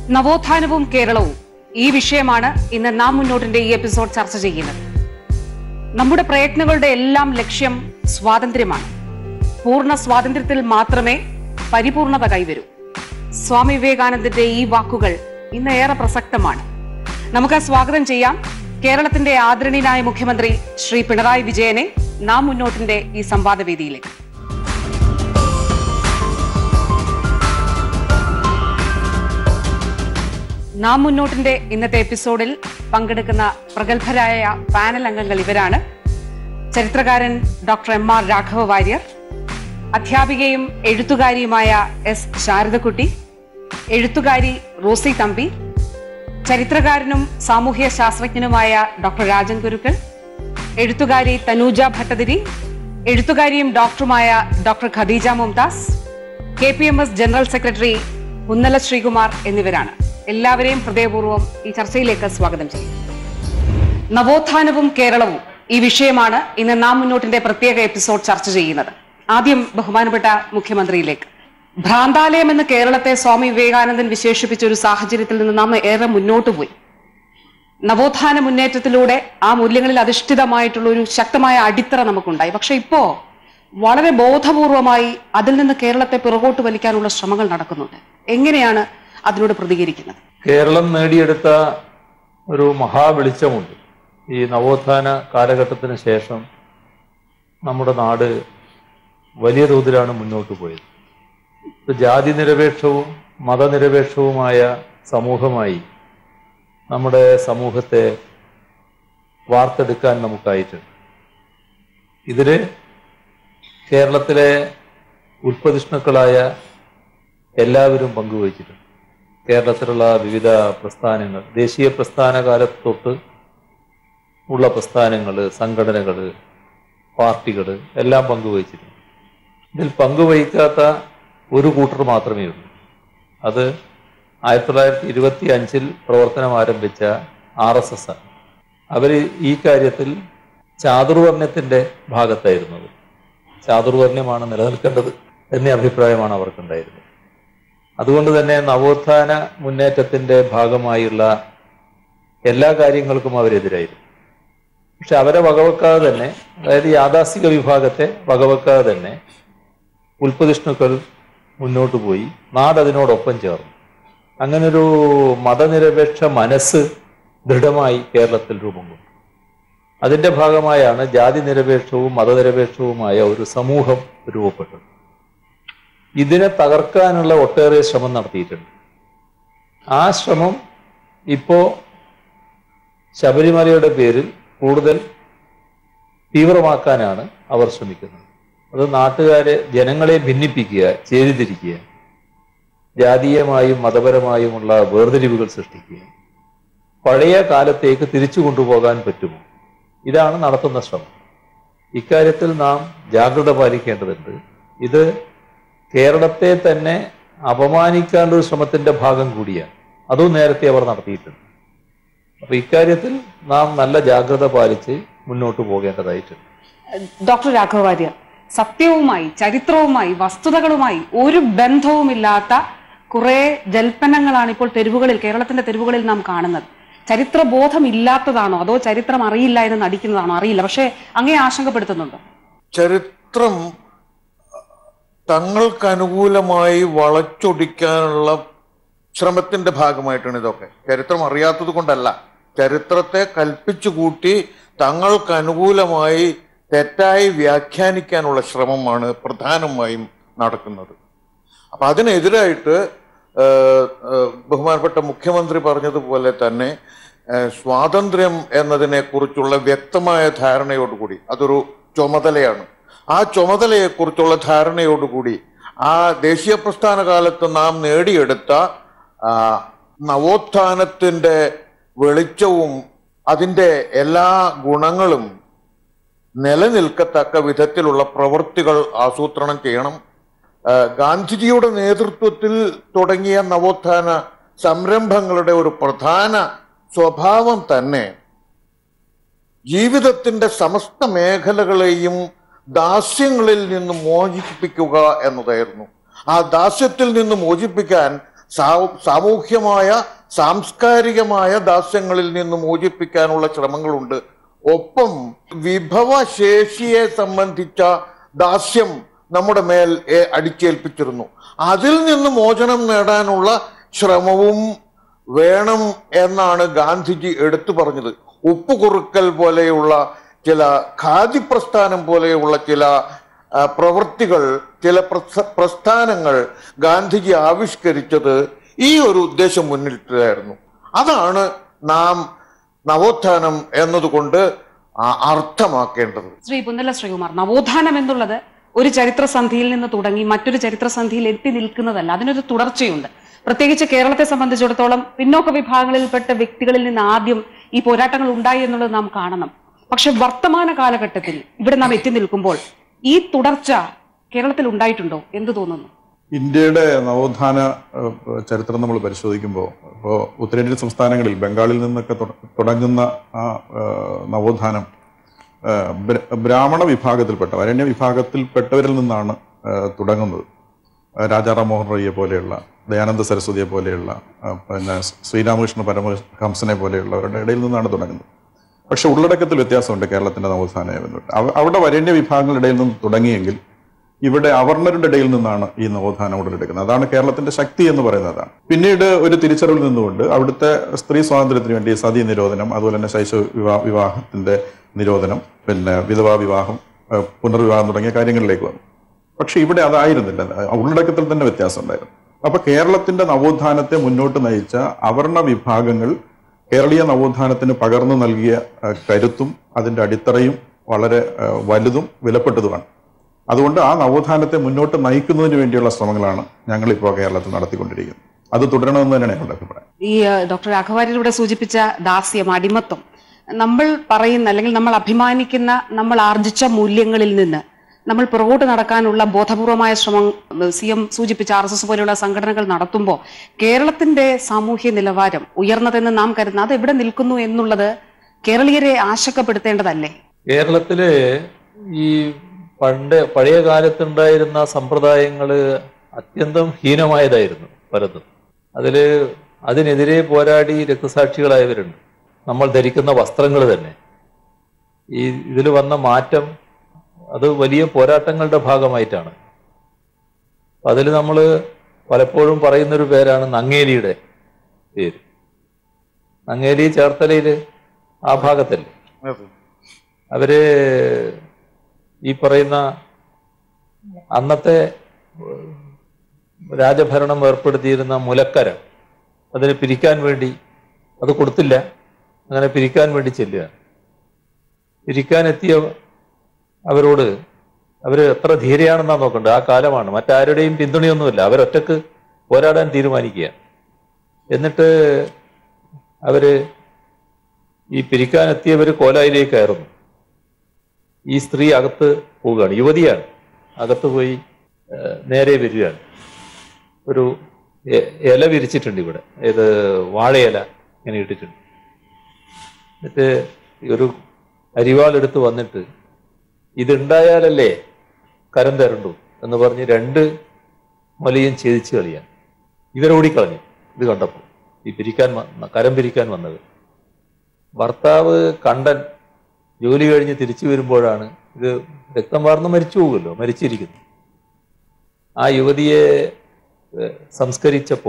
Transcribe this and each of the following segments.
നവോത്ഥാനവും കേരളവും ഈ വിഷയമാണ് ഇന്ന് നാം മുന്നോട്ടിന്റെ ഈ എപ്പിസോഡ് ചർച്ച ചെയ്യുന്നത് നമ്മുടെ പ്രയത്നങ്ങളുടെ എല്ലാം ലക്ഷ്യം സ്വാതന്ത്ര്യമാണ് പൂർണ്ണ സ്വാതന്ത്ര്യത്തിൽ മാത്രമേ പരിപൂർണത കൈവരൂ സ്വാമി വിവേകാനന്ദന്റെ ഈ വാക്കുകൾ ഇന്ന് ഏറെ പ്രസക്തമാണ് നമുക്ക് സ്വാഗതം ചെയ്യാം കേരളത്തിന്റെ ആദരണീയനായ മുഖ്യമന്ത്രി ശ്രീ പിണറായി വിജയനെ നാം മുന്നോട്ടിന്റെ ഈ സംവാദവേദിയിലേക്ക് നാം മുന്നോട്ടിന്റെ ഇന്നത്തെ എപ്പിസോഡിൽ പങ്കെടുക്കുന്ന പ്രഗത്ഭരായ പാനൽ അംഗങ്ങൾ ഇവരാണ് ചരിത്രകാരൻ doctor M R Raghava Varier അധ്യാപികയും എഴുത്തുകാരിയുമായ എസ് ശാരദക്കുട്ടി എഴുത്തുകാരി റോസി തമ്പി ചരിത്രകാരനും സാമൂഹ്യ ശാസ്ത്രജ്ഞനുമായ ഡോക്ടർ രാജൻ ഗുരുക്കൾ എഴുത്തുകാരി തനൂജ ഭട്ടതിരി എഴുത്തുകാരിയും ഡോക്ടറുമായ doctor Khadeeja Mumtaz K P M S general secretary Kunnala Sreekumar എന്നിവരാണ് എല്ലാവരെയും ഹൃദയപൂർവ്വം ഈ ചർച്ചയിലേക്ക് സ്വാഗതം ചെയ്യും നവോത്ഥാനവും കേരളവും ഈ വിഷയമാണ് ഇന്ന് നാം മുന്നോട്ടിന്റെ പ്രത്യേക എപ്പിസോഡ് ചർച്ച ചെയ്യുന്നത് ആദ്യം ബഹുമാനപ്പെട്ട മുഖ്യമന്ത്രിയിലേക്ക് ഭ്രാന്താലയം എന്ന് കേരളത്തെ സ്വാമി വിവേകാനന്ദൻ വിശേഷിപ്പിച്ച ഒരു സാഹചര്യത്തിൽ നിന്ന് നാം ഏറെ മുന്നോട്ട് പോയി നവോത്ഥാന മുന്നേറ്റത്തിലൂടെ ആ മൂല്യങ്ങളിൽ അധിഷ്ഠിതമായിട്ടുള്ള ഒരു ശക്തമായ അടിത്തറ നമുക്കുണ്ടായി പക്ഷെ ഇപ്പോ വളരെ ബോധപൂർവമായി അതിൽ നിന്ന് കേരളത്തെ പിറകോട്ട് വലിക്കാനുള്ള ശ്രമങ്ങൾ നടക്കുന്നുണ്ട് എങ്ങനെയാണ് അതിനോട് പ്രതികരിക്കുന്നത് കേരളം നേടിയെടുത്ത ഒരു മഹാവെളിച്ചമുണ്ട് ഈ നവോത്ഥാന കാലഘട്ടത്തിന് ശേഷം നമ്മുടെ നാട് വലിയ തോതിലാണ് മുന്നോട്ട് പോയത് ഒരു ജാതി നിരപേക്ഷവും മതനിരപേക്ഷവുമായ സമൂഹമായി നമ്മുടെ സമൂഹത്തെ വാർത്തെടുക്കാൻ നമുക്കായിട്ടുണ്ട് ഇതില് കേരളത്തിലെ ഉൽപ്പതിഷ്ണുക്കളായ എല്ലാവരും പങ്കുവഹിച്ചിട്ടുണ്ട് കേരളത്തിലുള്ള വിവിധ പ്രസ്ഥാനങ്ങൾ ദേശീയ പ്രസ്ഥാന കാലത്ത് തൊട്ട് ഉള്ള പ്രസ്ഥാനങ്ങൾ സംഘടനകൾ പാർട്ടികൾ എല്ലാം പങ്കുവഹിച്ചിട്ടുണ്ട് ഇതിൽ പങ്കുവഹിക്കാത്ത ഒരു കൂട്ടർ മാത്രമേ ഉള്ളൂ അത് ആയിരത്തി തൊള്ളായിരത്തി ഇരുപത്തി അഞ്ചിൽ പ്രവർത്തനം ആരംഭിച്ച ആർ എസ് എസ് ആണ് അവർ ഈ കാര്യത്തിൽ ചാതുർവർണ്ണയത്തിൻ്റെ ഭാഗത്തായിരുന്നത് ചാതുർവർണ്ണയമാണ് നിലനിൽക്കേണ്ടത് എന്ന അഭിപ്രായമാണ് അവർക്കുണ്ടായിരുന്നത് അതുകൊണ്ട് തന്നെ നവോത്ഥാന മുന്നേറ്റത്തിന്റെ ഭാഗമായുള്ള എല്ലാ കാര്യങ്ങൾക്കും അവരെതിരായിരുന്നു പക്ഷെ അവരെ വകവെക്കാതെ തന്നെ അതായത് യാഥാസ്ഥിക വിഭാഗത്തെ വകവെക്കാതെ തന്നെ ഉൽപ്പതിഷ്ണുക്കൾ മുന്നോട്ട് പോയി നാട് അതിനോടൊപ്പം ചേർന്നു അങ്ങനൊരു മതനിരപേക്ഷ മനസ്സ് ദൃഢമായി കേരളത്തിൽ രൂപം കൊണ്ടു അതിന്റെ ഭാഗമായാണ് ജാതി നിരപേക്ഷവും മതനിരപേക്ഷവുമായ ഒരു സമൂഹം രൂപപ്പെട്ടത് ഇതിനെ തകർക്കാനുള്ള ഒട്ടേറെ ശ്രമം നടത്തിയിട്ടുണ്ട് ആ ശ്രമം ഇപ്പോ ശബരിമലയുടെ പേരിൽ കൂടുതൽ തീവ്രമാക്കാനാണ് അവർ ശ്രമിക്കുന്നത് അത് നാട്ടുകാരെ ജനങ്ങളെ ഭിന്നിപ്പിക്കുക ചേരിതിരിക്കുക ജാതീയമായും മതപരമായുമുള്ള വേർതിരിവുകൾ സൃഷ്ടിക്കുക പഴയ കാലത്തേക്ക് തിരിച്ചു കൊണ്ടുപോകാൻ പറ്റുമോ ഇതാണ് നടത്തുന്ന ശ്രമം ഇക്കാര്യത്തിൽ നാം ജാഗ്രത പാലിക്കേണ്ടതുണ്ട് ഇത് കേരളത്തെ തന്നെ അപമാനിക്കാനുള്ള ഒരു ശ്രമത്തിന്റെ ഭാഗം കൂടിയാണ് അതും നേരത്തെ അവർ നടത്തിയിട്ടുണ്ട് അപ്പൊ ഇക്കാര്യത്തിൽ നാം നല്ല ജാഗ്രത പാലിച്ച് മുന്നോട്ട് പോകേണ്ടതായിട്ടുണ്ട് ഡോക്ടർ രാഘവ വാര്യർ സത്യവുമായി ചരിത്രവുമായി വസ്തുതകളുമായി ഒരു ബന്ധവുമില്ലാത്ത കുറെ ജൽപ്പനങ്ങളാണ് ഇപ്പോൾ തെരുവുകളിൽ കേരളത്തിന്റെ തെരുവുകളിൽ നാം കാണുന്നത് ചരിത്ര ബോധം ഇല്ലാത്തതാണോ അതോ ചരിത്രം അറിയില്ല എന്ന് നടിക്കുന്നതാണോ അറിയില്ല പക്ഷേ അങ്ങേ ആശങ്കപ്പെടുത്തുന്നുണ്ടോ ചരിത്രം തങ്ങൾക്ക് അനുകൂലമായി വളച്ചൊടിക്കാനുള്ള ശ്രമത്തിന്റെ ഭാഗമായിട്ടാണ് ഇതൊക്കെ ചരിത്രം അറിയാത്തത് കൊണ്ടല്ല ചരിത്രത്തെ കൽപ്പിച്ചു കൂട്ടി തങ്ങൾക്ക് അനുകൂലമായി തെറ്റായി വ്യാഖ്യാനിക്കാനുള്ള ശ്രമമാണ് പ്രധാനമായും നടക്കുന്നത് അപ്പൊ അതിനെതിരായിട്ട് ഏഹ്, ഏഹ്, ബഹുമാനപ്പെട്ട മുഖ്യമന്ത്രി പറഞ്ഞതുപോലെ തന്നെ ഏഹ്, സ്വാതന്ത്ര്യം എന്നതിനെ കുറിച്ചുള്ള വ്യക്തമായ ധാരണയോടുകൂടി അതൊരു ചുമതലയാണ് ആ ചുമതലയെക്കുറിച്ചുള്ള ധാരണയോടുകൂടി ആ ദേശീയ പ്രസ്ഥാന കാലത്ത് നാം നേടിയെടുത്ത ആ, നവോത്ഥാനത്തിന്റെ വെളിച്ചവും അതിൻ്റെ എല്ലാ ഗുണങ്ങളും നിലനിൽക്കത്തക്ക വിധത്തിലുള്ള പ്രവൃത്തികൾ ആസൂത്രണം ചെയ്യണം ആ, ഗാന്ധിജിയുടെ നേതൃത്വത്തിൽ തുടങ്ങിയ നവോത്ഥാന സംരംഭങ്ങളുടെ ഒരു പ്രധാന സ്വഭാവം തന്നെ ജീവിതത്തിന്റെ സമസ്ത മേഖലകളെയും ദാസ്യങ്ങളിൽ നിന്ന് മോചിപ്പിക്കുക എന്നതായിരുന്നു ആ ദാസ്യത്തിൽ നിന്ന് മോചിപ്പിക്കാൻ സാ- സാമൂഹ്യമായ സാംസ്കാരികമായ ദാസ്യങ്ങളിൽ നിന്ന് മോചിപ്പിക്കാനുള്ള ശ്രമങ്ങളുണ്ട് ഒപ്പം വിഭവശേഷിയെ സംബന്ധിച്ച ദാസ്യം നമ്മുടെ മേൽ ഏ- അടിച്ചേൽപ്പിച്ചിരുന്നു അതിൽ നിന്ന് മോചനം നേടാനുള്ള ശ്രമവും വേണം എന്നാണ് ഗാന്ധിജി എടുത്തു പറഞ്ഞത് ഉപ്പുകുറുക്കൽ പോലെയുള്ള ചില ഖാദി പ്രസ്ഥാനം പോലെയുള്ള ചില ആ, പ്രവൃത്തികൾ ചില പ്രസ്ഥ- പ്രസ്ഥാനങ്ങൾ ഗാന്ധിജി ആവിഷ്കരിച്ചത് ഈ ഒരു ഉദ്ദേശം മുന്നിട്ടായിരുന്നു അതാണ് നാം നവോത്ഥാനം എന്നതുകൊണ്ട് ആ- അർത്ഥമാക്കേണ്ടത് ശ്രീ പുന്നല ശ്രീകുമാർ നവോത്ഥാനം എന്നുള്ളത് ഒരു ചരിത്രസന്ധിയിൽ നിന്ന് തുടങ്ങി മറ്റൊരു ചരിത്രസന്ധിയിൽ എത്തി നിൽക്കുന്നതല്ല അതിനൊരു തുടർച്ചയുണ്ട് പ്രത്യേകിച്ച് കേരളത്തെ സംബന്ധിച്ചിടത്തോളം പിന്നോക്ക വിഭാഗങ്ങളിൽപ്പെട്ട വ്യക്തികളിൽ നിന്ന് ആദ്യം ഈ പോരാട്ടങ്ങൾ ഉണ്ടായി എന്നുള്ളത് നാം കാണണം പക്ഷെ വർത്തമാന കാലഘട്ടത്തിൽ ഇവിടെ നാം എത്തി നിൽക്കുമ്പോൾ ഈ തുടർച്ച കേരളത്തിൽ ഉണ്ടായിട്ടുണ്ടോ എന്ത് തോന്നുന്നു ഇന്ത്യയുടെ നവോത്ഥാന ഏഹ്, ചരിത്രം നമ്മൾ പരിശോധിക്കുമ്പോൾ ഇപ്പോൾ ഉത്തരേന്ത്യൻ സംസ്ഥാനങ്ങളിൽ ബംഗാളിൽ നിന്നൊക്കെ തുട- തുടങ്ങുന്ന ആ ഏഹ്, നവോത്ഥാനം ഏഹ്, ബ്ര- ബ്രാഹ്മണ വിഭാഗത്തിൽപ്പെട്ട വരണ്യ വിഭാഗത്തിൽപ്പെട്ടവരിൽ നിന്നാണ് ഏഹ്, തുടങ്ങുന്നത് ഏഹ്, രാജാറാം മോഹൻ റോയിയെ പോലെയുള്ള ദയാനന്ദ സരസ്വതിയെ പോലെയുള്ള ഏഹ്, പിന്നെ ശ്രീരാമകൃഷ്ണ പരമഹംസനെ പോലെയുള്ളവരുടെ ഇടയിൽ നിന്നാണ് തുടങ്ങുന്നത് പക്ഷെ ഉള്ളടക്കത്തിൽ വ്യത്യാസമുണ്ട് കേരളത്തിന്റെ നവോത്ഥാന എന്നിട്ട് അവിടെ വരേണ്യ വിഭാഗങ്ങളുടെ ഇടയിൽ നിന്ന് തുടങ്ങിയെങ്കിൽ ഇവിടെ അവർണരുടെ ഇടയിൽ നിന്നാണ് ഈ നവോത്ഥാനം ഉടലെടുക്കുന്നത് അതാണ് കേരളത്തിന്റെ ശക്തി എന്ന് പറയുന്നതാണ് പിന്നീട് ഒരു തിരിച്ചറിവിൽ നിന്നുകൊണ്ട് അവിടുത്തെ സ്ത്രീ സ്വാതന്ത്ര്യത്തിന് വേണ്ടി സതി നിരോധനം അതുപോലെ തന്നെ ശൈശവ വിവാഹ വിവാഹത്തിന്റെ നിരോധനം പിന്നെ വിധവാ വിവാഹം ഏഹ് പുനർവിവാഹം തുടങ്ങിയ കാര്യങ്ങളിലേക്ക് വന്നു പക്ഷെ ഇവിടെ അതായിരുന്നില്ല ഉള്ളടക്കത്തിൽ തന്നെ വ്യത്യാസം ഉണ്ടായിരുന്നു അപ്പൊ കേരളത്തിന്റെ നവോത്ഥാനത്തെ മുന്നോട്ട് നയിച്ച അവർണ വിഭാഗങ്ങൾ കേരളീയ നവോത്ഥാനത്തിന് പകർന്നു നൽകിയ ഏഹ് കരുത്തും അതിന്റെ അടിത്തറയും വളരെ ഏഹ് വലുതും വിലപ്പെട്ടതുമാണ് അതുകൊണ്ട് ആ നവോത്ഥാനത്തെ മുന്നോട്ട് നയിക്കുന്നതിന് വേണ്ടിയുള്ള ശ്രമങ്ങളാണ് ഞങ്ങളിപ്പോൾ കേരളത്തിൽ നടത്തിക്കൊണ്ടിരിക്കുന്നത് അത് തുടരണമെന്ന് തന്നെയാണ് ഞങ്ങളുടെ അഭിപ്രായം ഈ ഏഹ്, ഡോക്ടർ രാഘവാര്യരുടെ സൂചിപ്പിച്ച ദാസ്യം അടിമത്വം നമ്മൾ പറയുന്ന അല്ലെങ്കിൽ നമ്മൾ അഭിമാനിക്കുന്ന നമ്മൾ ആർജിച്ച മൂല്യങ്ങളിൽ നിന്ന് നമ്മൾ പുറകോട്ട് നടക്കാനുള്ള ബോധപൂർവമായ ശ്രമം സി എം സൂചിപ്പിച്ച ആർ എസ് എസ് പോലെയുള്ള സംഘടനകൾ നടത്തുമ്പോൾ കേരളത്തിന്റെ സാമൂഹ്യ നിലവാരം ഉയർന്നതെന്ന് നാം കരുതുന്ന അത് എവിടെ നിൽക്കുന്നു എന്നുള്ളത് കേരളീയരെ ആശങ്കപ്പെടുത്തേണ്ടതല്ലേ കേരളത്തില് ഈ പണ്ട് പഴയ കാലത്തുണ്ടായിരുന്ന സമ്പ്രദായങ്ങള് അത്യന്തം ഹീനമായതായിരുന്നു പലതും അതില് അതിനെതിരെ പോരാടി രക്തസാക്ഷികളായവരുണ്ട് നമ്മൾ ധരിക്കുന്ന വസ്ത്രങ്ങൾ തന്നെ ഈ ഇതിൽ വന്ന മാറ്റം അത് വലിയ പോരാട്ടങ്ങളുടെ ഭാഗമായിട്ടാണ് അതിൽ നമ്മൾ പലപ്പോഴും പറയുന്നൊരു പേരാണ് നങ്ങേലിയുടെ പേര് നങ്ങേലി ചേർത്തലയില് ആ ഭാഗത്തല്ലേ അവര് ഈ പറയുന്ന അന്നത്തെ ഏഹ്, രാജഭരണം ഏർപ്പെടുത്തിയിരുന്ന മുലക്കര അതിന് പിരിക്കാൻ വേണ്ടി അത് കൊടുത്തില്ല അങ്ങനെ പിരിക്കാൻ വേണ്ടി ചെല്ലുക പിരിക്കാനെത്തിയ അവരോട് അവര് എത്ര ധീരയാണെന്നാ നോക്കണ്ടത് ആ കാലമാണ് മറ്റാരുടെയും പിന്തുണയൊന്നുമില്ല അവരൊറ്റക്ക് പോരാടാൻ തീരുമാനിക്കുക എന്നിട്ട് അവര് ഈ പിരിക്കാനെത്തിയവർ കോലായിലേക്കായിരുന്നു ഈ സ്ത്രീ അകത്ത് പോവുകയാണ് യുവതിയാണ് അകത്ത് പോയി ഏഹ്, നേരെ വരികയാണ് ഒരു എ- ഇല വിരിച്ചിട്ടുണ്ട് ഇവിടെ ഇത് വാഴയില ഇങ്ങനെ ഇട്ടിട്ടുണ്ട് എന്നിട്ട് ഒരു അരിവാളെടുത്ത് വന്നിട്ട് ഇതുണ്ടായാലല്ലേ കരം തരണ്ടു എന്ന് പറഞ്ഞ് രണ്ട് മലയും ഛേദിച്ച് കളിയാൻ ഇവരോടിക്കളഞ്ഞു ഇത് കണ്ടപ്പോൾ ഈ പിരിക്കാൻ വന്ന- കരം പിരിക്കാൻ വന്നത് ഭർത്താവ് കണ്ടൻ ജോലി കഴിഞ്ഞ് തിരിച്ചു വരുമ്പോഴാണ് ഇത് രക്തം വാർന്ന് മരിച്ചു പോകുമല്ലോ മരിച്ചിരിക്കുന്നു ആ യുവതിയെ ഏഹ്, സംസ്കരിച്ചപ്പോ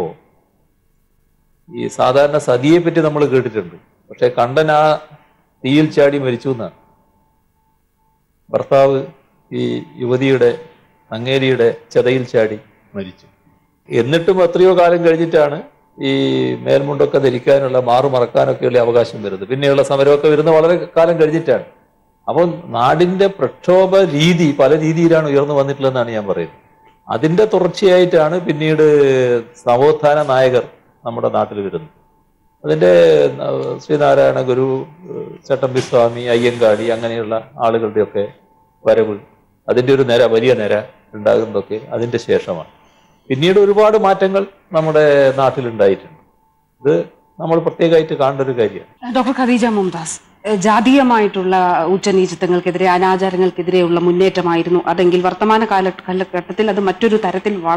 ഈ സാധാരണ സതിയെ പറ്റി നമ്മൾ കേട്ടിട്ടുണ്ട് പക്ഷെ കണ്ടൻ ആ തീയിൽ ചാടി മരിച്ചു എന്നാണ് ഭർത്താവ് ഈ യുവതിയുടെ അങ്ങേരിയുടെ ചെതയിൽ ചാടി മരിച്ചു എന്നിട്ടും എത്രയോ കാലം കഴിഞ്ഞിട്ടാണ് ഈ മേൽമുണ്ടൊക്കെ ധരിക്കാനുള്ള മാറു മറക്കാനൊക്കെയുള്ള അവകാശം വരുന്നത് പിന്നെയുള്ള സമരമൊക്കെ വരുന്ന വളരെ കാലം കഴിഞ്ഞിട്ടാണ് അപ്പോൾ നാടിന്റെ പ്രക്ഷോഭ രീതി പല രീതിയിലാണ് ഉയർന്നു വന്നിട്ടുള്ളതെന്നാണ് ഞാൻ പറയുന്നത് അതിന്റെ തുടർച്ചയായിട്ടാണ് പിന്നീട് നവോത്ഥാന നായകർ നമ്മുടെ നാട്ടിൽ വരുന്നത് അതിന്റെ ഏഹ്, ശ്രീനാരായണ ഗുരു ഏഹ്, ചട്ടമ്പി സ്വാമി അയ്യങ്കാളി അങ്ങനെയുള്ള ആളുകളുടെയൊക്കെ വരവ് അതിന്റെ ഒരു നിര വലിയ നിര ഉണ്ടാകുന്നതൊക്കെ അതിന്റെ ശേഷമാണ് പിന്നീട് ഒരുപാട് മാറ്റങ്ങൾ നമ്മുടെ നാട്ടിലുണ്ടായിട്ടുണ്ട് ഇത് നമ്മൾ പ്രത്യേകമായിട്ട് കാണേണ്ട ഒരു കാര്യമാണ് ഡോക്ടർ ഖദീജ മുംതാസ് ഏഹ് ജാതീയമായിട്ടുള്ള ഉച്ചനീചത്വങ്ങൾക്കെതിരെ അനാചാരങ്ങൾക്കെതിരെയുള്ള മുന്നേറ്റമായിരുന്നു അതെങ്കിൽ വർത്തമാന കാല കാലഘട്ടത്തിൽ അത് മറ്റൊരു തരത്തിൽ വളരെ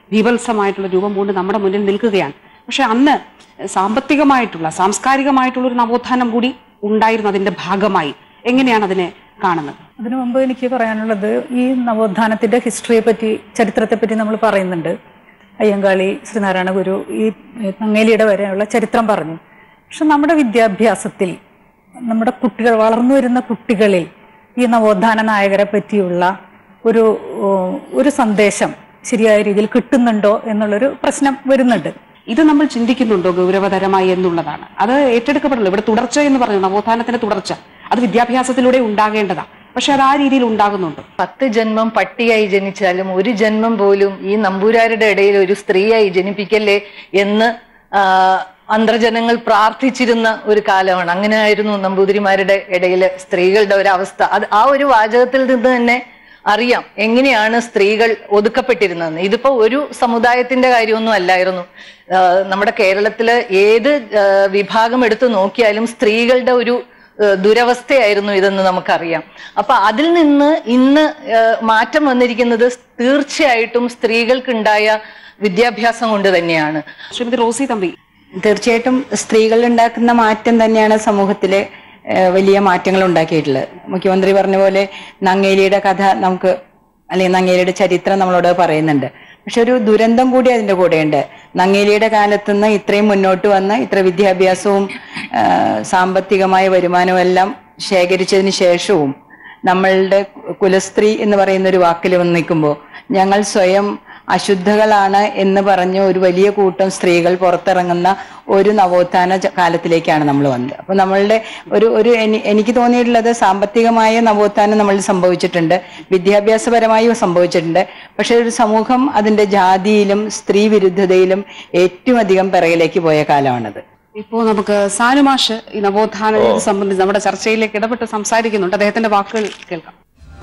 ബീഭത്സമായിട്ടുള്ള രൂപം കൊണ്ട് നമ്മുടെ മുന്നിൽ നിൽക്കുകയാണ് പക്ഷെ അന്ന് സാമ്പത്തികമായിട്ടുള്ള സാംസ്കാരികമായിട്ടുള്ള ഒരു നവോത്ഥാനം കൂടി ഉണ്ടായിരുന്നു അതിന്റെ ഭാഗമായി എങ്ങനെയാണ് അതിനെ കാണുന്നത് അതിനു മുമ്പ് എനിക്ക് പറയാനുള്ളത് ഈ നവോത്ഥാനത്തിന്റെ ഹിസ്റ്ററിയെ പറ്റി ചരിത്രത്തെ പറ്റി നമ്മൾ പറയുന്നുണ്ട് അയ്യങ്കാളി ശ്രീനാരായണ ഗുരു ഈ നങ്ങേലിയുടെ വരെയുള്ള ചരിത്രം പറഞ്ഞു പക്ഷെ നമ്മുടെ വിദ്യാഭ്യാസത്തിൽ നമ്മുടെ കുട്ടികൾ വളർന്നു വരുന്ന കുട്ടികളിൽ ഈ നവോത്ഥാന നായകരെ പറ്റിയുള്ള ഒരു ഓ, ഒരു സന്ദേശം ശരിയായ രീതിയിൽ കിട്ടുന്നുണ്ടോ എന്നുള്ളൊരു പ്രശ്നം വരുന്നുണ്ട് ഇത് നമ്മൾ ചിന്തിക്കുന്നുണ്ടോ ഗൗരവതരമായി എന്നുള്ളതാണ് അത് ഏറ്റെടുക്കപ്പെടല്ലോ ഇവിടെ തുടർച്ച എന്ന് പറഞ്ഞു നവോത്ഥാനത്തിന്റെ തുടർച്ച അത് വിദ്യാഭ്യാസത്തിലൂടെ ഉണ്ടാകേണ്ടതാണ് പക്ഷെ അത് ആ രീതിയിൽ ഉണ്ടാകുന്നുണ്ടോ പത്ത് ജന്മം പട്ടിയായി ജനിച്ചാലും ഒരു ജന്മം പോലും ഈ നമ്പൂരാരുടെ ഇടയിൽ ഒരു സ്ത്രീയായി ജനിപ്പിക്കല്ലേ എന്ന് ആ, അന്തർജനങ്ങൾ പ്രാർത്ഥിച്ചിരുന്ന ഒരു കാലമാണ് അങ്ങനെയായിരുന്നു നമ്പൂതിരിമാരുടെ ഇടയിൽ സ്ത്രീകളുടെ ഒരു അവസ്ഥ അത് ആ ഒരു വാചകത്തിൽ നിന്ന് തന്നെ അറിയാം എങ്ങനെയാണ് സ്ത്രീകൾ ഒതുക്കപ്പെട്ടിരുന്നതെന്ന് ഇതിപ്പോ ഒരു സമുദായത്തിന്റെ കാര്യമൊന്നും അല്ലായിരുന്നു ആ, നമ്മുടെ കേരളത്തില് ഏത് ആ, വിഭാഗം എടുത്തു നോക്കിയാലും സ്ത്രീകളുടെ ഒരു ഏഹ് ദുരവസ്ഥയായിരുന്നു ഇതെന്ന് നമുക്കറിയാം അപ്പൊ അതിൽ നിന്ന് ഇന്ന് ഏഹ് മാറ്റം വന്നിരിക്കുന്നത് തീർച്ചയായിട്ടും സ്ത്രീകൾക്കുണ്ടായ വിദ്യാഭ്യാസം കൊണ്ട് തന്നെയാണ് ശ്രീമതി റോസി തമ്പി തീർച്ചയായിട്ടും സ്ത്രീകൾ ഉണ്ടാക്കുന്ന മാറ്റം തന്നെയാണ് സമൂഹത്തിലെ ഏഹ്, വലിയ മാറ്റങ്ങൾ ഉണ്ടാക്കിയിട്ടുള്ളത് മുഖ്യമന്ത്രി പറഞ്ഞ പോലെ നങ്ങേലിയുടെ കഥ നമുക്ക് അല്ലെങ്കിൽ നങ്ങേലിയുടെ ചരിത്രം നമ്മളോട് പറയുന്നുണ്ട് പക്ഷെ ഒരു ദുരന്തം കൂടി അതിന്റെ കൂടെയുണ്ട് നങ്ങേലിയുടെ കാലത്തുനിന്ന് ഇത്രയും മുന്നോട്ട് വന്ന് ഇത്ര വിദ്യാഭ്യാസവും ഏഹ്, സാമ്പത്തികമായ വരുമാനവും എല്ലാം ശേഖരിച്ചതിന് ശേഷവും നമ്മളുടെ കുലസ്ത്രീ എന്ന് പറയുന്ന ഒരു വാക്കിൽ വന്ന് നിൽക്കുമ്പോൾ ഞങ്ങൾ സ്വയം അശുദ്ധകളാണ് എന്ന് പറഞ്ഞ് ഒരു വലിയ കൂട്ടം സ്ത്രീകൾ പുറത്തിറങ്ങുന്ന ഒരു നവോത്ഥാന ച- കാലത്തിലേക്കാണ് നമ്മൾ വന്നത് അപ്പൊ നമ്മളുടെ ഒരു ഒരു എനി- എനിക്ക് തോന്നിയിട്ടുള്ളത് സാമ്പത്തികമായ നവോത്ഥാനം നമ്മൾ സംഭവിച്ചിട്ടുണ്ട് വിദ്യാഭ്യാസപരമായും സംഭവിച്ചിട്ടുണ്ട് പക്ഷെ ഒരു സമൂഹം അതിന്റെ ജാതിയിലും സ്ത്രീ വിരുദ്ധതയിലും ഏറ്റവും അധികം പിറകിലേക്ക് പോയ കാലമാണത് ഇപ്പോ നമുക്ക് സാനുമാഷ് ഈ നവോത്ഥാനം ഇത് സംബന്ധിച്ച് നമ്മുടെ ചർച്ചയിലേക്ക് ഇടപെട്ട് സംസാരിക്കുന്നുണ്ട് അദ്ദേഹത്തിന്റെ വാക്കുകൾ കേൾക്കാം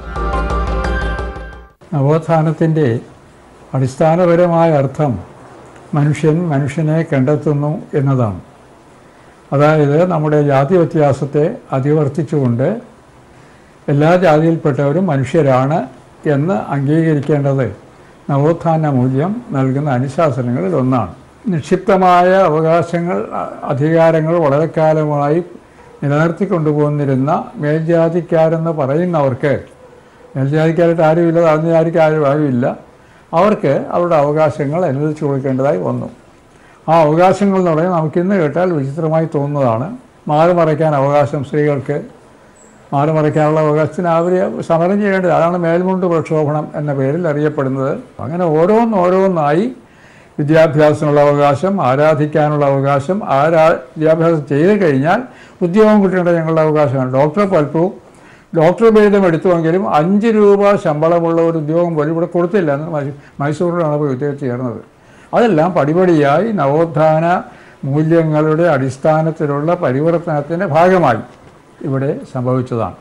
നവോത്ഥാനത്തിൻ്റെ അടിസ്ഥാനപരമായ അർത്ഥം മനുഷ്യൻ മനുഷ്യനെ കണ്ടെത്തുന്നു എന്നതാണ് അതായത് നമ്മുടെ ജാതി വ്യത്യാസത്തെ അതിവർത്തിച്ചുകൊണ്ട് എല്ലാ ജാതിയിൽപ്പെട്ടവരും മനുഷ്യരാണ് എന്ന് അംഗീകരിക്കേണ്ടത് നവോത്ഥാന മൂല്യം നൽകുന്ന അനുശാസനങ്ങളിൽ ഒന്നാണ് നിക്ഷിപ്തമായ അവകാശങ്ങൾ അ- അധികാരങ്ങൾ വളരെ കാലമായി നിലനിർത്തിക്കൊണ്ടുപോന്നിരുന്ന മേൽജാതിക്കാരെന്ന് പറയുന്നവർക്ക് മേൽജാതിക്കാരായിട്ട് ആരുമില്ല താഴ്ന്ന ജാതിക്ക് ആരും ആരുമില്ല അവർക്ക് അവരുടെ അവകാശങ്ങൾ അനുവദിച്ചു കൊടുക്കേണ്ടതായി വന്നു ആ അവകാശങ്ങൾ എന്ന് പറഞ്ഞാൽ നമുക്കിന്ന് കേട്ടാൽ വിചിത്രമായി തോന്നുന്നതാണ് മാറി മറയ്ക്കാൻ അവകാശം സ്ത്രീകൾക്ക് മാറി മറയ്ക്കാനുള്ള അവകാശത്തിന് അവർ സമരം ചെയ്യേണ്ടത് അതാണ് മേൽമുണ്ട് പ്രക്ഷോഭണം എന്ന പേരിൽ അറിയപ്പെടുന്നത് അങ്ങനെ ഓരോന്നോരോന്നായി വിദ്യാഭ്യാസത്തിനുള്ള അവകാശം ആരാധിക്കാനുള്ള അവകാശം ആരാ വിദ്യാഭ്യാസം ചെയ്ത് കഴിഞ്ഞാൽ ഉദ്യോഗം കിട്ടേണ്ട ഞങ്ങളുടെ അവകാശമാണ് ഡോക്ടർ പലപ്പോഴും ഡോക്ടർ ഭേദം എടുത്തുവെങ്കിലും അഞ്ച് രൂപ ശമ്പളമുള്ള ഒരു ഉദ്യോഗം പോലും ഇവിടെ കൊടുത്തില്ല എന്ന് മൈ- മൈസൂരിലാണ് പോയി ഉദ്യോഗം ചേർന്നത് അതെല്ലാം പടിപടിയായി നവോത്ഥാന മൂല്യങ്ങളുടെ അടിസ്ഥാനത്തിലുള്ള പരിവർത്തനത്തിൻ്റെ ഭാഗമായി ഇവിടെ സംഭവിച്ചതാണ്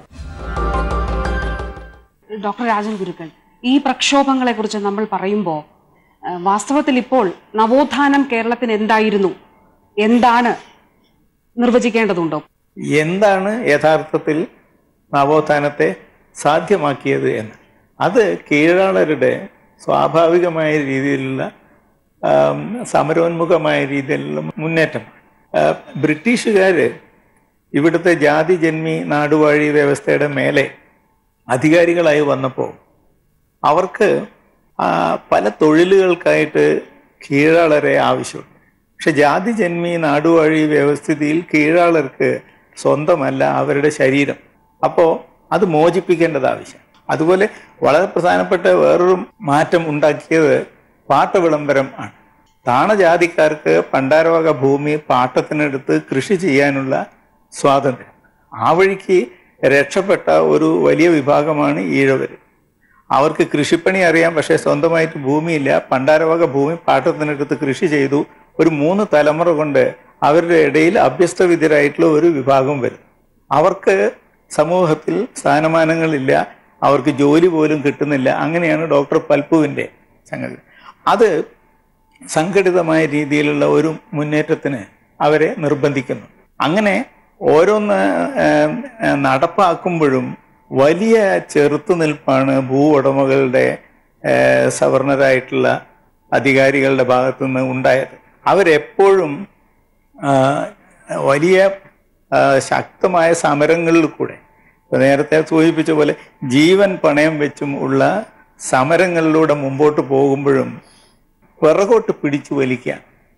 ഡോക്ടർ രാജൻ ഗുരുക്കൾ ഈ പ്രക്ഷോഭങ്ങളെ കുറിച്ച് നമ്മൾ പറയുമ്പോൾ വാസ്തവത്തിൽ ഇപ്പോൾ നവോത്ഥാനം കേരളത്തിന് എന്തായിരുന്നു എന്താണ് നിർവചിക്കേണ്ടതുണ്ടോ എന്താണ് യഥാർത്ഥത്തിൽ നവോത്ഥാനത്തെ സാധ്യമാക്കിയത് എന്ന് അത് കീഴാളരുടെ സ്വാഭാവികമായ രീതിയിലുള്ള ആം, സമരോന്മുഖമായ രീതിയിലുള്ള മുന്നേറ്റം ബ്രിട്ടീഷുകാർ ഇവിടുത്തെ ജാതി ജന്മി നാടുവാഴി വ്യവസ്ഥയുടെ മേലെ അധികാരികളായി വന്നപ്പോൾ അവർക്ക് ആ, പല തൊഴിലുകൾക്കായിട്ട് കീഴാളരെ ആവശ്യമുണ്ട് പക്ഷെ ജാതി ജന്മി നാടുവാഴി വ്യവസ്ഥിതിയിൽ കീഴാളർക്ക് സ്വന്തമല്ല അവരുടെ ശരീരം അപ്പോൾ അത് മോചിപ്പിക്കേണ്ടത് ആവശ്യം അതുപോലെ വളരെ പ്രധാനപ്പെട്ട വേറൊരു മാറ്റം ഉണ്ടാക്കിയത് പാട്ട വിളംബരം ആണ് താണജാതിക്കാർക്ക് പണ്ടാരവക ഭൂമി പാട്ടത്തിനെടുത്ത് കൃഷി ചെയ്യാനുള്ള സ്വാതന്ത്ര്യം ആ വഴിക്ക് രക്ഷപ്പെട്ട ഒരു വലിയ വിഭാഗമാണ് ഈഴവർ അവർക്ക് കൃഷിപ്പണി അറിയാം പക്ഷേ സ്വന്തമായിട്ട് ഭൂമിയില്ല പണ്ടാരവക ഭൂമി പാട്ടത്തിനെടുത്ത് കൃഷി ചെയ്തു ഒരു മൂന്ന് തലമുറ കൊണ്ട് അവരുടെ ഇടയിൽ അഭ്യസ്തവിദ്യരായിട്ടുള്ള ഒരു വിഭാഗം വരും അവർക്ക് സമൂഹത്തിൽ സ്ഥാനമാനങ്ങളില്ല അവർക്ക് ജോലി പോലും കിട്ടുന്നില്ല അങ്ങനെയാണ് ഡോക്ടർ പൽപ്പുവിൻ്റെ സംഗതി അത് സംഘടിതമായ രീതിയിലുള്ള ഒരു മുന്നേറ്റത്തിന് അവരെ നിർബന്ധിക്കുന്നു അങ്ങനെ ഓരോന്ന് ഏം, ഏം, നടപ്പാക്കുമ്പോഴും വലിയ ചെറുത്തുനിൽപ്പാണ് ഭൂ ഉടമകളുടെ ഏ, സവർണരായിട്ടുള്ള അധികാരികളുടെ ഭാഗത്തു നിന്ന് ഉണ്ടായത് അവരെപ്പോഴും ആ, വലിയ ആ, ശക്തമായ സമരങ്ങളിൽ കൂടെ ഇപ്പൊ നേരത്തെ സൂചിപ്പിച്ച പോലെ ജീവൻ പണയം വെച്ചും ഉള്ള സമരങ്ങളിലൂടെ മുമ്പോട്ട് പോകുമ്പോഴും പിറകോട്ട് പിടിച്ചു വലിക്കുക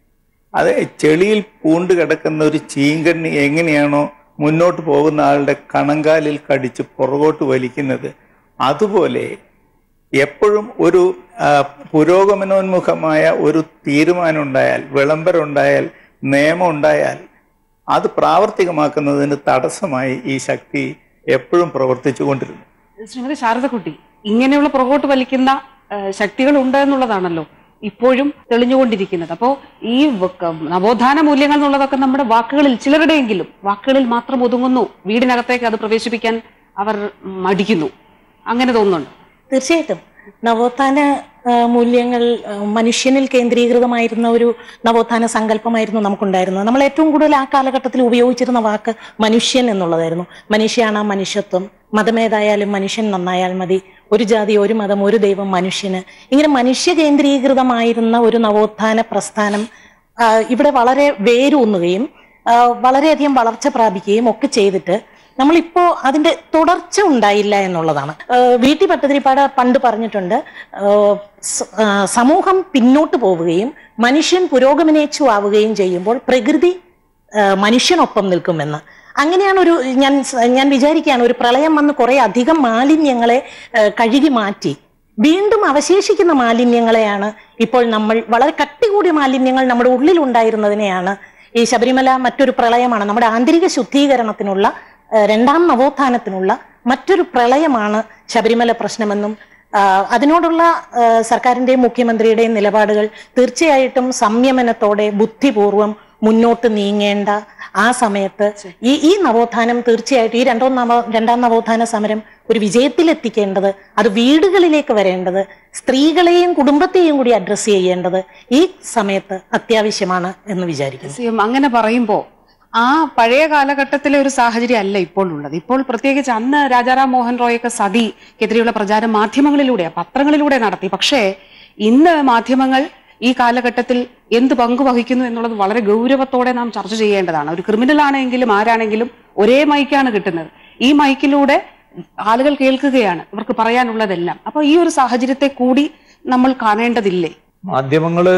അത് ചെളിയിൽ പൂണ്ട് കിടക്കുന്ന ഒരു ചീങ്കണ്ണി എങ്ങനെയാണോ മുന്നോട്ട് പോകുന്ന ആളുടെ കണങ്കാലിൽ കടിച്ച് പുറകോട്ട് വലിക്കുന്നത് അതുപോലെ എപ്പോഴും ഒരു ആ, പുരോഗമനോന്മുഖമായ ഒരു തീരുമാനം ഉണ്ടായാൽ വിളംബരം ഉണ്ടായാൽ നിയമം ഉണ്ടായാൽ അത് പ്രാവർത്തികമാക്കുന്നതിന് തടസ്സമായി ഈ ശക്തി എപ്പോഴും പ്രവർത്തിച്ചു കൊണ്ടിരുന്നു ശ്രീമതി ശാരദക്കുട്ടി ഇങ്ങനെയുള്ള പുറകോട്ട് വലിക്കുന്ന ആ, ശക്തികൾ ഉണ്ട് എന്നുള്ളതാണല്ലോ ഇപ്പോഴും തെളിഞ്ഞുകൊണ്ടിരിക്കുന്നത് അപ്പോൾ ഈ വ- ക- നവോത്ഥാന മൂല്യങ്ങൾ എന്നുള്ളതൊക്കെ നമ്മുടെ വാക്കുകളിൽ ചിലരുടെയെങ്കിലും വാക്കുകളിൽ മാത്രം ഒതുങ്ങുന്നു വീടിനകത്തേക്ക് അത് പ്രവേശിപ്പിക്കാൻ അവർ മടിക്കുന്നു അങ്ങനെ തോന്നുന്നുണ്ട് തീർച്ചയായിട്ടും നവോത്ഥാന ആ, മൂല്യങ്ങൾ ആ, മനുഷ്യനിൽ കേന്ദ്രീകൃതമായിരുന്ന ഒരു നവോത്ഥാന സങ്കല്പമായിരുന്നു നമുക്കുണ്ടായിരുന്നത് നമ്മൾ ഏറ്റവും കൂടുതൽ ആ കാലഘട്ടത്തിൽ ഉപയോഗിച്ചിരുന്ന വാക്ക് മനുഷ്യൻ എന്നുള്ളതായിരുന്നു മനുഷ്യയാണ് ആ മനുഷ്യത്വം മതമേതായാലും മനുഷ്യൻ നന്നായാൽ മതി ഒരു ജാതി ഒരു മതം ഒരു ദൈവം മനുഷ്യന് ഇങ്ങനെ മനുഷ്യ കേന്ദ്രീകൃതമായിരുന്ന ഒരു നവോത്ഥാന പ്രസ്ഥാനം ആ, ഇവിടെ വളരെ വേരൂന്നുകയും ആ, വളരെയധികം വളർച്ച പ്രാപിക്കുകയും ഒക്കെ ചെയ്തിട്ട് നമ്മളിപ്പോ അതിന്റെ തുടർച്ച ഉണ്ടായില്ല എന്നുള്ളതാണ് ആ, വി ടി ഭട്ടതിരിപ്പാട് പണ്ട് പറഞ്ഞിട്ടുണ്ട് ആ, സ- ആ, സമൂഹം പിന്നോട്ട് പോവുകയും മനുഷ്യൻ പുരോഗമനേച്ചു ആവുകയും ചെയ്യുമ്പോൾ പ്രകൃതി ആ, മനുഷ്യനൊപ്പം നിൽക്കുമെന്ന് അങ്ങനെയാണ് ഒരു ഞാൻ സ- ഞാൻ വിചാരിക്കുകയാണ് ഒരു പ്രളയം വന്ന് കുറെ അധികം മാലിന്യങ്ങളെ ആ, കഴുകി മാറ്റി വീണ്ടും അവശേഷിക്കുന്ന മാലിന്യങ്ങളെയാണ് ഇപ്പോൾ നമ്മൾ വളരെ കട്ടി കൂടിയ മാലിന്യങ്ങൾ നമ്മുടെ ഉള്ളിൽ ഉണ്ടായിരുന്നതിനെയാണ് ഈ ശബരിമല മറ്റൊരു പ്രളയമാണ് നമ്മുടെ ആന്തരിക ശുദ്ധീകരണത്തിനുള്ള ഏഹ്, രണ്ടാം നവോത്ഥാനത്തിനുള്ള മറ്റൊരു പ്രളയമാണ് ശബരിമല പ്രശ്നമെന്നും ആഹ്, അതിനോടുള്ള ആഹ്, സർക്കാരിന്റെയും മുഖ്യമന്ത്രിയുടെയും നിലപാടുകൾ തീർച്ചയായിട്ടും സംയമനത്തോടെ ബുദ്ധിപൂർവം മുന്നോട്ട് നീങ്ങേണ്ട ആ സമയത്ത് ഈ ഈ നവോത്ഥാനം തീർച്ചയായിട്ടും ഈ രണ്ടാം നവ രണ്ടാം നവോത്ഥാന സമരം ഒരു വിജയത്തിലെത്തിക്കേണ്ടത് അത് വീടുകളിലേക്ക് വരേണ്ടത് സ്ത്രീകളെയും കുടുംബത്തെയും കൂടി അഡ്രസ്സ് ചെയ്യേണ്ടത് ഈ സമയത്ത് അത്യാവശ്യമാണ് എന്ന് വിചാരിക്കുന്നു സി എം അങ്ങനെ പറയുമ്പോ ആ പഴയ കാലഘട്ടത്തിലെ ഒരു സാഹചര്യം അല്ല ഇപ്പോൾ ഉള്ളത് ഇപ്പോൾ പ്രത്യേകിച്ച് അന്ന് രാജാറാം മോഹൻ റോയൊക്കെ സതിക്കെതിരെയുള്ള പ്രചാരം മാധ്യമങ്ങളിലൂടെ പത്രങ്ങളിലൂടെ നടത്തി പക്ഷേ ഇന്ന് മാധ്യമങ്ങൾ ഈ കാലഘട്ടത്തിൽ എന്ത് പങ്ക് വഹിക്കുന്നു എന്നുള്ളത് വളരെ ഗൗരവത്തോടെ നാം ചർച്ച ചെയ്യേണ്ടതാണ് ഒരു ക്രിമിനൽ ആണെങ്കിലും ആരാണെങ്കിലും ഒരേ മൈക്കാണ് കിട്ടുന്നത് ഈ മൈക്കിലൂടെ ആളുകൾ കേൾക്കുകയാണ് ഇവർക്ക് പറയാനുള്ളതെല്ലാം അപ്പൊ ഈ ഒരു സാഹചര്യത്തെ കൂടി നമ്മൾ കാണേണ്ടതില്ലേ മാധ്യമങ്ങള്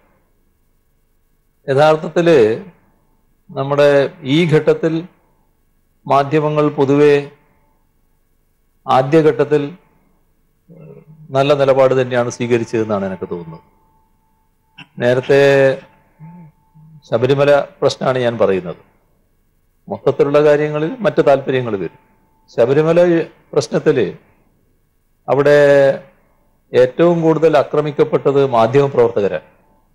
യഥാർത്ഥത്തില് നമ്മുടെ ഈ ഘട്ടത്തിൽ മാധ്യമങ്ങൾ പൊതുവെ ആദ്യഘട്ടത്തിൽ ഏഹ്, നല്ല നിലപാട് തന്നെയാണ് സ്വീകരിച്ചതെന്നാണ് എനിക്ക് തോന്നുന്നത് നേരത്തെ ശബരിമല പ്രശ്നമാണ് ഞാൻ പറയുന്നത് മൊത്തത്തിലുള്ള കാര്യങ്ങളിൽ മറ്റു താല്പര്യങ്ങൾ വരും ശബരിമല പ്രശ്നത്തില് അവിടെ ഏറ്റവും കൂടുതൽ ആക്രമിക്കപ്പെട്ടത് മാധ്യമപ്രവർത്തകരാണ്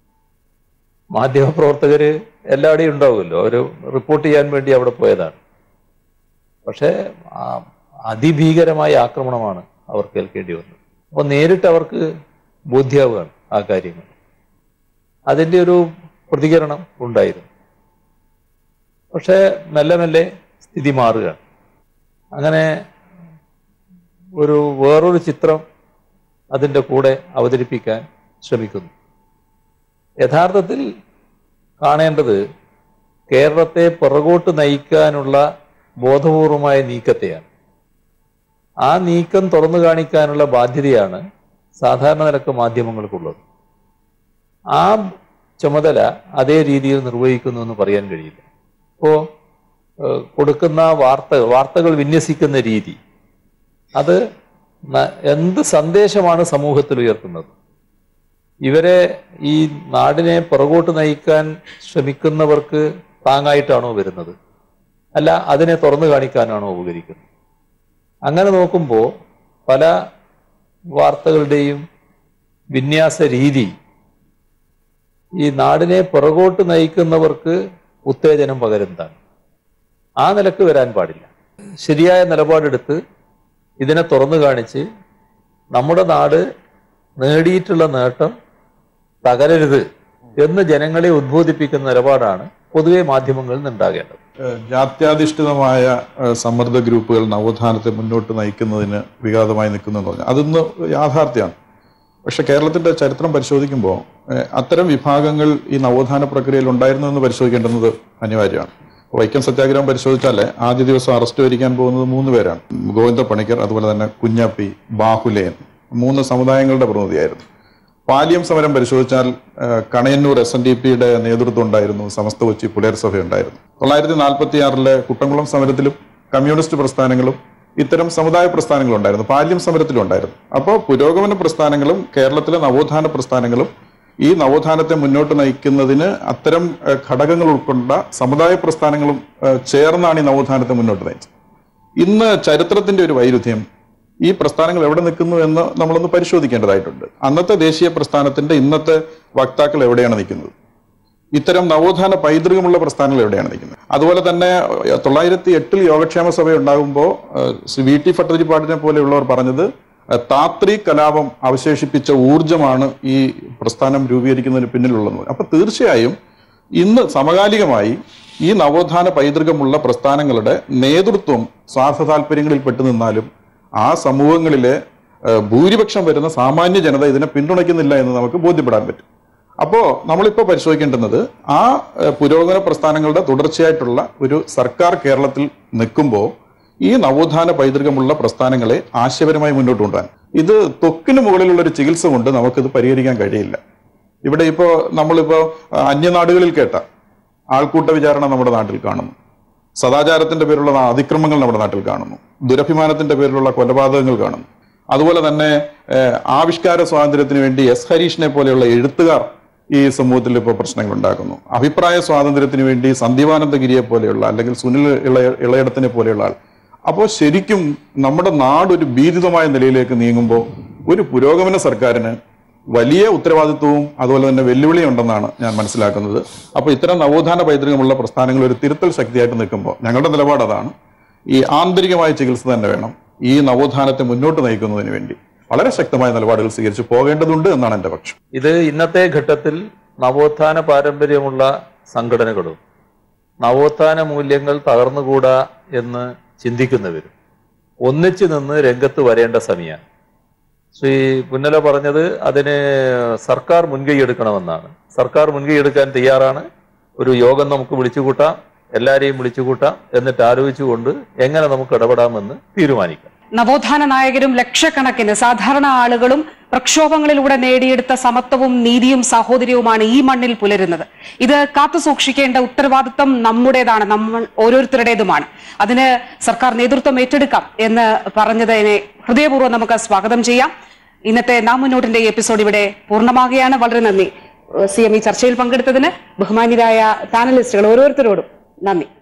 മാധ്യമപ്രവർത്തകര് എല്ലായിടെയും ഉണ്ടാവുമല്ലോ അവർ റിപ്പോർട്ട് ചെയ്യാൻ വേണ്ടി അവിടെ പോയതാണ് പക്ഷേ ആ അതിഭീകരമായ ആക്രമണമാണ് അവർ കേൾക്കേണ്ടി വന്നത് അപ്പോൾ നേരിട്ട് അവർക്ക് ബോധ്യാവുകയാണ് ആ കാര്യങ്ങൾ അതിൻ്റെ ഒരു പ്രതികരണം ഉണ്ടായിരുന്നു പക്ഷേ മെല്ലെ മെല്ലെ സ്ഥിതി മാറുകയാണ് അങ്ങനെ ഒരു വേറൊരു ചിത്രം അതിൻ്റെ കൂടെ അവതരിപ്പിക്കാൻ ശ്രമിക്കുന്നു യഥാർത്ഥത്തിൽ കാണേണ്ടത് കേരളത്തെ പുറകോട്ട് നയിക്കാനുള്ള ബോധപൂർവമായ നീക്കത്തെയാണ് ആ നീക്കം തുറന്നു കാണിക്കാനുള്ള ബാധ്യതയാണ് സാധാരണ നിലക്ക് മാധ്യമങ്ങൾക്കുള്ളത് ആ ചുമതല അതേ രീതിയിൽ നിർവഹിക്കുന്നു എന്ന് പറയാൻ കഴിയില്ല ഇപ്പോ ഏഹ്, കൊടുക്കുന്ന വാർത്തകൾ വാർത്തകൾ വിന്യസിക്കുന്ന രീതി അത് ന- എന്ത് സന്ദേശമാണ് സമൂഹത്തിൽ ഉയർത്തുന്നത് ഇവരെ ഈ നാടിനെ പുറകോട്ട് നയിക്കാൻ ശ്രമിക്കുന്നവർക്ക് താങ്ങായിട്ടാണോ വരുന്നത് അല്ല അതിനെ തുറന്നു കാണിക്കാനാണോ ഉപകരിക്കുന്നത് അങ്ങനെ നോക്കുമ്പോൾ പല വാർത്തകളുടെയും വിന്യാസ രീതി ഈ നാടിനെ പുറകോട്ട് നയിക്കുന്നവർക്ക് ഉത്തേജനം പകരുന്നതാണ് ആ നിലക്ക് വരാൻ പാടില്ല ശരിയായ നിലപാടെടുത്ത് ഇതിനെ തുറന്നു കാണിച്ച് നമ്മുടെ നാട് നേടിയിട്ടുള്ള നേട്ടം തകരരുത് എന്ന് ജനങ്ങളെ ഉദ്ബോധിപ്പിക്കുന്ന നിലപാടാണ് പൊതുവെ മാധ്യമങ്ങളിൽ നിന്നുണ്ടാകേണ്ടത് ഏഹ് ജാത്യാധിഷ്ഠിതമായ ഏഹ് സമ്മർദ്ദ ഗ്രൂപ്പുകൾ നവോത്ഥാനത്തെ മുന്നോട്ട് നയിക്കുന്നതിന് വിഘാതമായി നിൽക്കുന്നു എന്ന് പറഞ്ഞു അതൊന്ന് യാഥാർത്ഥ്യമാണ് പക്ഷെ കേരളത്തിന്റെ ചരിത്രം പരിശോധിക്കുമ്പോൾ ഏഹ്, അത്തരം വിഭാഗങ്ങൾ ഈ നവോത്ഥാന പ്രക്രിയയിൽ ഉണ്ടായിരുന്നു എന്ന് പരിശോധിക്കേണ്ടുന്നത് അനിവാര്യമാണ് വൈക്കം സത്യാഗ്രഹം പരിശോധിച്ചാൽ ആദ്യ ദിവസം അറസ്റ്റ് വരിക്കാൻ പോകുന്നത് മൂന്ന് പേരാണ് ഗോവിന്ദ പണിക്കർ അതുപോലെ തന്നെ കുഞ്ഞാപ്പി ബാഹുലേൻ മൂന്ന് സമുദായങ്ങളുടെ പ്രതിനിധിയായിരുന്നു പാലിയം സമരം പരിശോധിച്ചാൽ ഏഹ്, കണയന്നൂർ എസ് എൻ ഡി പിയുടെ നേതൃത്വം ഉണ്ടായിരുന്നു സമസ്ത കൊച്ചി പുലയർ സഭ ഉണ്ടായിരുന്നു തൊള്ളായിരത്തി നാൽപ്പത്തി ആറിലെ കുട്ടംകുളം സമരത്തിലും കമ്മ്യൂണിസ്റ്റ് പ്രസ്ഥാനങ്ങളും ഇത്തരം സമുദായ പ്രസ്ഥാനങ്ങളും ഉണ്ടായിരുന്നു പാല്യം സമരത്തിലും ഉണ്ടായിരുന്നു അപ്പോൾ പുരോഗമന പ്രസ്ഥാനങ്ങളും കേരളത്തിലെ നവോത്ഥാന പ്രസ്ഥാനങ്ങളും ഈ നവോത്ഥാനത്തെ മുന്നോട്ട് നയിക്കുന്നതിന് അത്തരം ഏഹ്, ഘടകങ്ങൾ ഉൾക്കൊണ്ട സമുദായ പ്രസ്ഥാനങ്ങളും ഏഹ്, ചേർന്നാണ് ഈ നവോത്ഥാനത്തെ മുന്നോട്ട് നയിച്ചത് ഇന്ന് ചരിത്രത്തിന്റെ ഒരു വൈരുദ്ധ്യം ഈ പ്രസ്ഥാനങ്ങൾ എവിടെ നിൽക്കുന്നു എന്ന് നമ്മളൊന്ന് പരിശോധിക്കേണ്ടതായിട്ടുണ്ട് അന്നത്തെ ദേശീയ പ്രസ്ഥാനത്തിന്റെ ഇന്നത്തെ വക്താക്കൾ എവിടെയാണ് നിൽക്കുന്നത് ഇത്തരം നവോത്ഥാന പൈതൃകമുള്ള പ്രസ്ഥാനങ്ങൾ എവിടെയാണ് നിൽക്കുന്നത് അതുപോലെ തന്നെ ഏഹ്, തൊള്ളായിരത്തി എട്ടിൽ യോഗക്ഷേമ സഭ ഉണ്ടാകുമ്പോൾ ഏഹ്, ശ്രീ വി ടി ഭട്ടതിരിപ്പാടിനെ പോലെയുള്ളവർ പറഞ്ഞത് ഏഹ്, താത്രി കലാപം അവശേഷിപ്പിച്ച ഊർജമാണ് ഈ പ്രസ്ഥാനം രൂപീകരിക്കുന്നതിന് പിന്നിലുള്ളത് അപ്പൊ തീർച്ചയായും ഇന്ന് സമകാലികമായി ഈ നവോത്ഥാന പൈതൃകമുള്ള പ്രസ്ഥാനങ്ങളുടെ നേതൃത്വം സ്വാർത്ഥ താല്പര്യങ്ങളിൽ പെട്ടു നിന്നാലും ആ സമൂഹങ്ങളിലെ ഏഹ്, ഭൂരിപക്ഷം വരുന്ന സാമാന്യ ജനത ഇതിനെ പിന്തുണയ്ക്കുന്നില്ല എന്ന് നമുക്ക് ബോധ്യപ്പെടാൻ പറ്റും അപ്പോ നമ്മളിപ്പോൾ പരിശോധിക്കേണ്ടുന്നത് ആ ഏഹ്, പുരോഗമന പ്രസ്ഥാനങ്ങളുടെ തുടർച്ചയായിട്ടുള്ള ഒരു സർക്കാർ കേരളത്തിൽ നിൽക്കുമ്പോൾ ഈ നവോത്ഥാന പൈതൃകമുള്ള പ്രസ്ഥാനങ്ങളെ ആശയപരമായി മുന്നോട്ട് കൊണ്ടുപോകാൻ ഇത് ത്വക്കിന് മുകളിലുള്ള ഒരു ചികിത്സ കൊണ്ട് നമുക്കിത് പരിഹരിക്കാൻ കഴിയില്ല ഇവിടെ ഇപ്പോൾ നമ്മളിപ്പോൾ ആ, അന്യനാടുകളിൽ കേട്ട ആൾക്കൂട്ട വിചാരണ നമ്മുടെ നാട്ടിൽ കാണുന്നു സദാചാരത്തിന്റെ പേരിലുള്ള അതിക്രമങ്ങൾ നമ്മുടെ നാട്ടിൽ കാണുന്നു ദുരഭിമാനത്തിന്റെ പേരിലുള്ള കൊലപാതകങ്ങൾ കാണുന്നു അതുപോലെ തന്നെ ഏഹ്, ആവിഷ്കാര സ്വാതന്ത്ര്യത്തിന് വേണ്ടി എസ് ഹരീഷിനെ പോലെയുള്ള എഴുത്തുകാർ ഈ സമൂഹത്തിൽ ഇപ്പോൾ പ്രശ്നങ്ങൾ ഉണ്ടാക്കുന്നു അഭിപ്രായ സ്വാതന്ത്ര്യത്തിന് വേണ്ടി സന്ദീപാനന്ദഗിരിയെ പോലെയുള്ള അല്ലെങ്കിൽ സുനിൽ ഇളയ ഇളയടത്തിനെ പോലെയുള്ള ആൾ അപ്പോൾ ശരിക്കും നമ്മുടെ നാട് ഒരു ഭീതിതമായ നിലയിലേക്ക് നീങ്ങുമ്പോൾ ഒരു പുരോഗമന സർക്കാരിന് വലിയ ഉത്തരവാദിത്വവും അതുപോലെ തന്നെ വെല്ലുവിളിയും ഉണ്ടെന്നാണ് ഞാൻ മനസ്സിലാക്കുന്നത് അപ്പോൾ ഇത്തരം നവോത്ഥാന പൈതൃകമുള്ള പ്രസ്ഥാനങ്ങൾ ഒരു തിരുത്തൽ ശക്തിയായിട്ട് നിൽക്കുമ്പോൾ ഞങ്ങളുടെ നിലപാട് അതാണ് ഈ ആന്തരികമായ ചികിത്സ തന്നെ വേണം ഈ നവോത്ഥാനത്തെ മുന്നോട്ട് നയിക്കുന്നതിന് വേണ്ടി വളരെ ശക്തമായ നിലപാടുകൾ സ്വീകരിച്ച് പോകേണ്ടതുണ്ട് എന്നാണ് എൻ്റെ പക്ഷം ഇത് ഇന്നത്തെ ഘട്ടത്തിൽ നവോത്ഥാന പാരമ്പര്യമുള്ള സംഘടനകളും നവോത്ഥാന മൂല്യങ്ങൾ തകർന്നുകൂടാ എന്ന് ചിന്തിക്കുന്നവരും ഒന്നിച്ചു നിന്ന് രംഗത്ത് വരേണ്ട സമയമാണ് ശ്രീ പുന്നല പറഞ്ഞത് അതിന് സർക്കാർ മുൻകൈ എടുക്കണമെന്നാണ് സർക്കാർ മുൻകൈ എടുക്കാൻ തയ്യാറാണ് ഒരു യോഗം നമുക്ക് വിളിച്ചുകൂട്ടാം എല്ലാവരെയും വിളിച്ചുകൂട്ടാം എന്നിട്ട് ആലോചിച്ചുകൊണ്ട് എങ്ങനെ നമുക്ക് ഇടപെടാമെന്ന് തീരുമാനിക്കാം നവോത്ഥാന നായകരും ലക്ഷക്കണക്കിന് സാധാരണ ആളുകളും പ്രക്ഷോഭങ്ങളിലൂടെ നേടിയെടുത്ത സമത്വവും നീതിയും സാഹോദര്യവുമാണ് ഈ മണ്ണിൽ പുലരുന്നത് ഇത് കാത്തു സൂക്ഷിക്കേണ്ട ഉത്തരവാദിത്വം നമ്മുടേതാണ് നമ്മൾ ഓരോരുത്തരുടേതുമാണ് അതിന് സർക്കാർ നേതൃത്വം ഏറ്റെടുക്കാം എന്ന് പറഞ്ഞതിനെ ഹൃദയപൂർവ്വം നമുക്ക് സ്വാഗതം ചെയ്യാം ഇന്നത്തെ നാം മുന്നോട്ടിന്റെ ഈ എപ്പിസോഡ് ഇവിടെ പൂർണ്ണമാകുകയാണ് വളരെ നന്ദി സി എം ഈ ചർച്ചയിൽ പങ്കെടുത്തതിന് ബഹുമാന്യരായ പാനലിസ്റ്റുകൾ ഓരോരുത്തരോടും നന്ദി